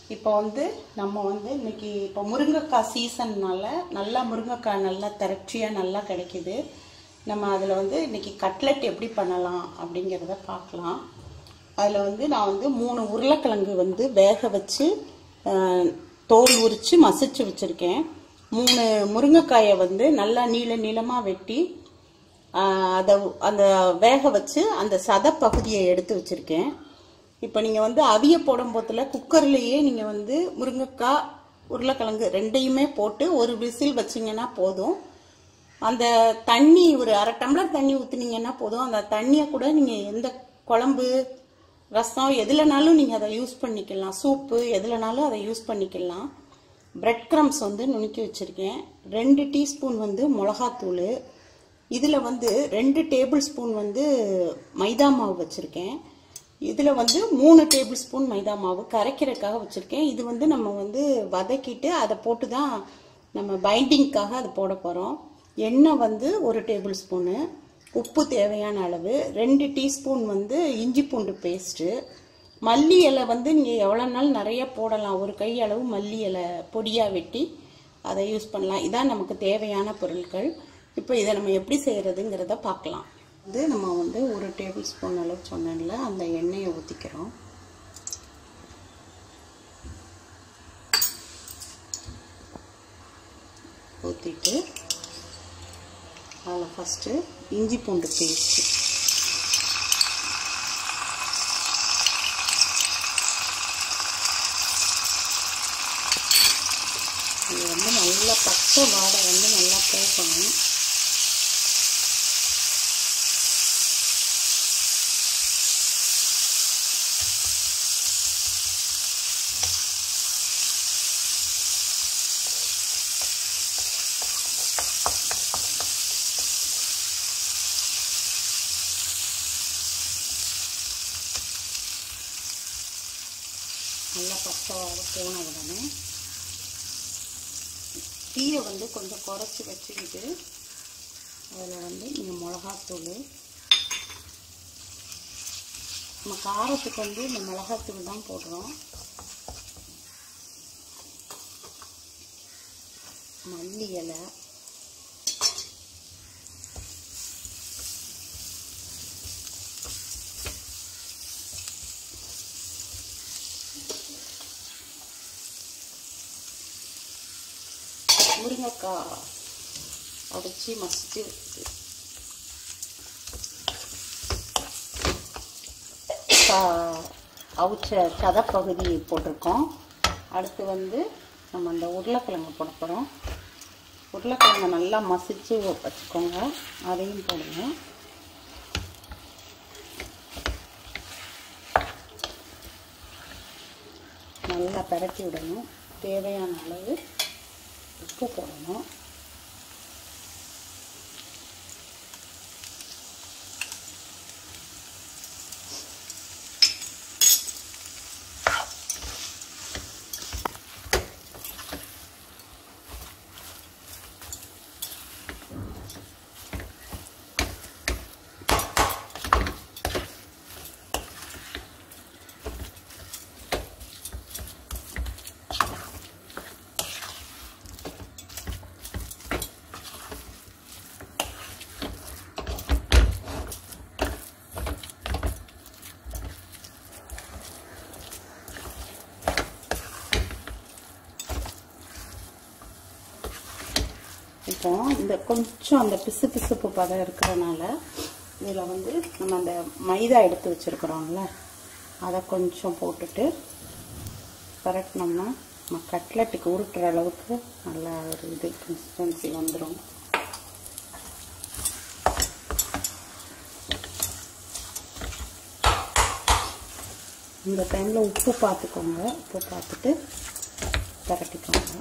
இப்போ வந்து நம்ம வந்து இன்னைக்கு இப்போ முருங்கைக்காய் சீசன்னால நல்லா முருங்கைக்காய் நல்லா திரட்சியாக நல்லா கிடைக்குது நம்ம அதில் வந்து இன்னைக்கு கட்லெட் எப்படி பண்ணலாம் அப்படிங்கிறத பார்க்கலாம் அதில் வந்து நான் வந்து மூணு உருளைக்கிழங்கு வந்து வேக வச்சு அஹ், தோல் உரித்து மசிச்சு வச்சுருக்கேன் மூணு முருங்கைக்காயை வந்து நல்லா நீள நீளமாக வெட்டி ஆஹ் அதை அந்த வேக வச்சு அந்த சத பகுதியை எடுத்து வச்சுருக்கேன் இப்போ நீங்கள் வந்து அவிய போடும் போதில் குக்கர்லேயே நீங்கள் வந்து முருங்கைக்காய் உருளைக்கிழங்கு ரெண்டையுமே போட்டு ஒரு விசில் வச்சிங்கன்னா போதும் அந்த தண்ணி ஒரு அரை டம்ளர் தண்ணி ஊற்றுனீங்கன்னா போதும் அந்த தண்ணியை கூட நீங்கள் எந்த குழம்பு ரசம் எதுலனாலும் நீங்கள் அதை யூஸ் பண்ணிக்கலாம் சூப்பு எதுலனாலும் அதை யூஸ் பண்ணிக்கலாம் பிரெட் க்ரம்ஸ் வந்து நுணுக்கி வச்சுருக்கேன் ரெண்டு டீஸ்பூன் வந்து மிளகாத்தூள் இதில் வந்து ரெண்டு டேபிள் ஸ்பூன் வந்து மைதா மாவு வச்சுருக்கேன் இதில் வந்து மூணு டேபிள் ஸ்பூன் மைதா மாவு கரைக்கிறதுக்காக வச்சுருக்கேன் இது வந்து நம்ம வந்து வதக்கிட்டு அதை போட்டு தான் நம்ம பைண்டிங்க்காக அதை போட போகிறோம் எண்ணெய் வந்து ஒரு டேபிள் ஸ்பூனு உப்பு தேவையான அளவு ரெண்டு டீஸ்பூன் வந்து இஞ்சி பூண்டு பேஸ்ட்டு மல்லி இலை வந்து நீங்கள் எவ்வளோ நாள் நிறைய போடலாம் ஒரு கை அளவு மல்லி இலை பொடியாக வெட்டி அதை யூஸ் பண்ணலாம் இதான் நமக்கு தேவையான பொருட்கள் இப்போ இதை நம்ம எப்படி செய்கிறதுங்கிறத பார்க்கலாம் வந்து நம்ம வந்து ஒரு டேபிள் ஸ்பூன் அளவு சொன்னேன்ல அந்த எண்ணெயை ஊற்றிக்கிறோம் ஊற்றிட்டு அதில் ஃபஸ்ட்டு இஞ்சி பூண்டு பேஸ்ட்டு இது வந்து நல்லா பச்சை வாடை வந்து நல்லா போகணும் நல்லா பச்சை வாடை போன உடனே தீயை வந்து கொஞ்சம் குறைச்சி வச்சுக்கிட்டு அதில் வந்து நீங்கள் மிளகாத்தூள் நம்ம காரத்துக்கு வந்து இந்த மிளகாத்தூள் தான் போடுறோம் மல்லி இலை முருங்கைக்காய் அடித்து மசிச்சு கா- அவிச்ச சதப்பகுதி போட்டிருக்கோம் அடுத்து வந்து நம்ம அந்த உருளைக்கிழங்கு போட போகிறோம் உருளைக்கிழங்கை நல்லா மசிச்சு வச்சுக்கோங்க அதையும் போடுங்க நல்லா பரட்டி விடணும் தேவையான அளவு உப்பு போடணும் இப்போ இந்த கொஞ்சம் அந்த பிசு பிசுப்பு பதம் இருக்கிறனால இதில் வந்து நம்ம அந்த மைதா எடுத்து வச்சுருக்குறோம்ல அதை கொஞ்சம் போட்டுட்டு பரட்டினோம்னா நம்ம கட்லெட்டுக்கு உருட்டுற அளவுக்கு நல்லா ஒரு இது கன்சிஸ்டன்சி வந்துடும் இந்த டைமில் உப்பு பார்த்துக்கோங்க உப்பு பார்த்துட்டு பரட்டிக்கோங்க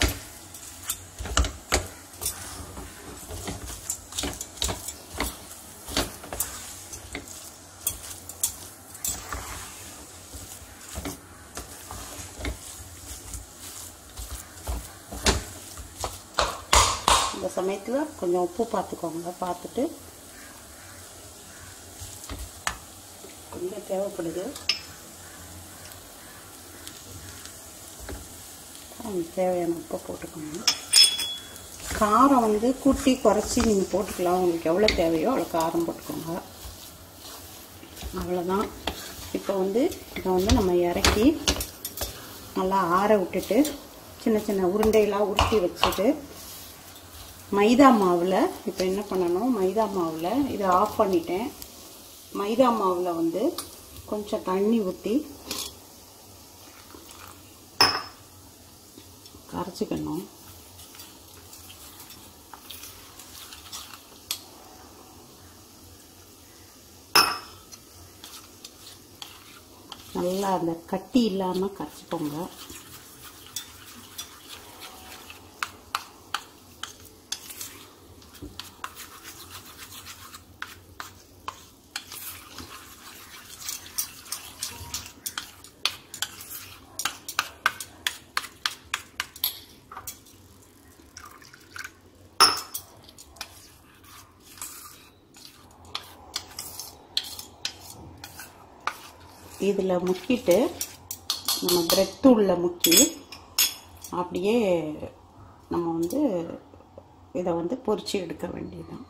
இந்த சமயத்தில் கொஞ்சம் உப்பு பார்த்துக்கோங்க பார்த்துட்டு கொஞ்சம் தேவைப்படுது அதுக்கு தேவையான உப்பை போட்டுக்கணும் காரம் வந்து கூட்டி குறைச்சி நீங்கள் போட்டுக்கலாம் உங்களுக்கு எவ்வளோ தேவையோ அவ்வளோ காரம் போட்டுக்கோங்க அவ்வளோதான் இப்போ வந்து இதை வந்து நம்ம இறக்கி நல்லா ஆற விட்டுட்டு சின்ன சின்ன உருண்டையெல்லாம் உருட்டி வச்சுட்டு மைதா மாவில் இப்போ என்ன பண்ணணும் மைதா மாவில் இதை ஆஃப் பண்ணிட்டேன் மைதா மாவில் வந்து கொஞ்சம் தண்ணி ஊற்றி கரைச்சிக்கணும் நல்லா அந்த கட்டி இல்லாமல் கரைச்சிக்கோங்க இதில் முக்கிட்டு நம்ம பிரெட் தூளில் முக்கி அப்படியே நம்ம வந்து இதை வந்து பொரிச்சு எடுக்க வேண்டியதுதான்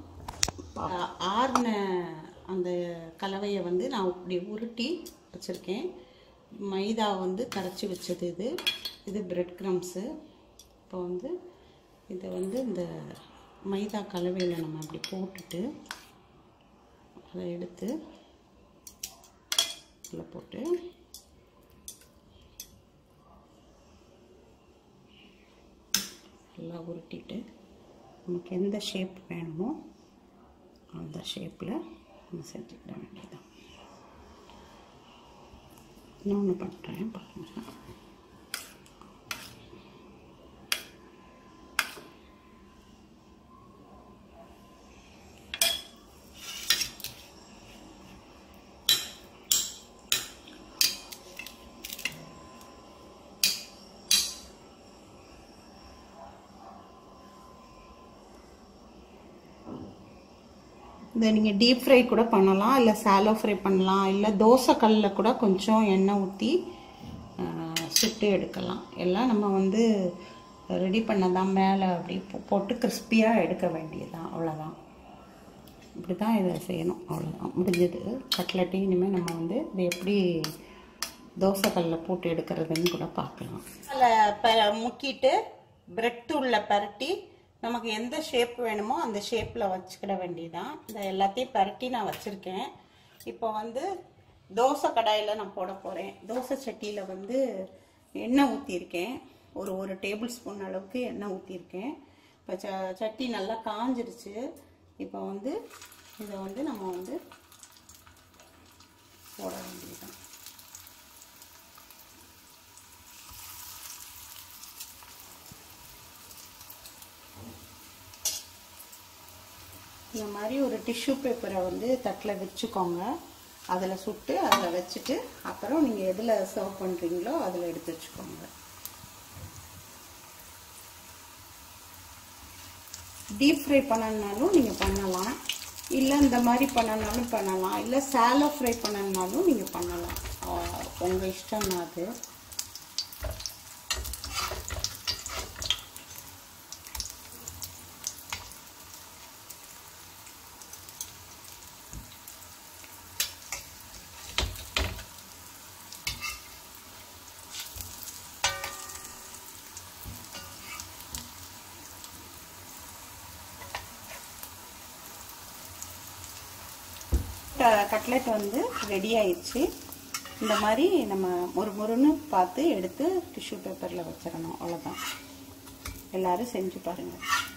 ஆறின அந்த கலவையை வந்து நான் இப்படி உருட்டி வச்சுருக்கேன் மைதா வந்து கரைச்சி வச்சது இது இது பிரெட் க்ரம்ஸு இப்போ வந்து இதை வந்து இந்த மைதா கலவையில் நம்ம அப்படி போட்டுட்டு அதை எடுத்து இதில் போட்டு நல்லா உருட்டிட்டு நமக்கு எந்த ஷேப் வேணுமோ அந்த ஷேப்பில் நம்ம செஞ்சுக்கிட வேண்டியதான் இன்னொன்று பண்ணுறேன் பாருங்கள் இதை நீங்கள் டீப் ஃப்ரை கூட பண்ணலாம் இல்லை சாலோ ஃப்ரை பண்ணலாம் இல்லை தோசை கல்லில் கூட கொஞ்சம் எண்ணெய் ஊற்றி சுட்டு எடுக்கலாம் எல்லாம் நம்ம வந்து ரெடி பண்ணதான் மேலே அப்படி போ- போட்டு கிறிஸ்பியாக எடுக்க வேண்டியதுதான் அவ்வளோதான் இப்படி தான் இதை செய்யணும் அவ்வளோதான் முடிஞ்சது கட்லெட்டு இனிமேல் நம்ம வந்து இதை எப்படி தோசை கல்லில் போட்டு எடுக்கிறதுன்னு கூட பார்க்கலாம் அதில் முக்கிட்டு பிரெட் தூளில் பரட்டி நமக்கு எந்த ஷேப் வேணுமோ அந்த ஷேப்பில் வச்சுக்கிட வேண்டியதான் இந்த எல்லாத்தையும் பரட்டி நான் வச்சுருக்கேன் இப்போ வந்து தோசை கடாயில் நான் போட போகிறேன் தோசை சட்டியில் வந்து எண்ணெய் ஊற்றிருக்கேன் ஒரு ஒரு டேபிள் ஸ்பூன் அளவுக்கு எண்ணெய் ஊற்றிருக்கேன் இப்போ ச சட்டி நல்லா காஞ்சிருச்சு இப்போ வந்து இதை வந்து நம்ம வந்து போட வேண்டியதுதான் இந்த மாதிரி ஒரு டிஷ்யூ பேப்பரை வந்து தட்டில் வச்சுக்கோங்க அதில் சுட்டு அதில் வச்சுட்டு அப்புறம் நீங்கள் எதில் சர்வ் பண்ணுறீங்களோ அதில் எடுத்து வச்சுக்கோங்க டீப் ஃப்ரை பண்ணனாலும் நீங்கள் பண்ணலாம் இல்லை இந்த மாதிரி பண்ணனாலும் பண்ணலாம் இல்லை சாலோ ஃப்ரை பண்ணனாலும் நீங்கள் பண்ணலாம் உங்கள் இஷ்டம் தான் அது கட்லெட் வந்து ரெடி ஆயிடுச்சு இந்த மாதிரி நம்ம ஒரு முருன்னு பார்த்து எடுத்து டிஷ்யூ பேப்பரில் வச்சிடணும் அவ்வளோதான் எல்லாரும் செஞ்சு பாருங்கள்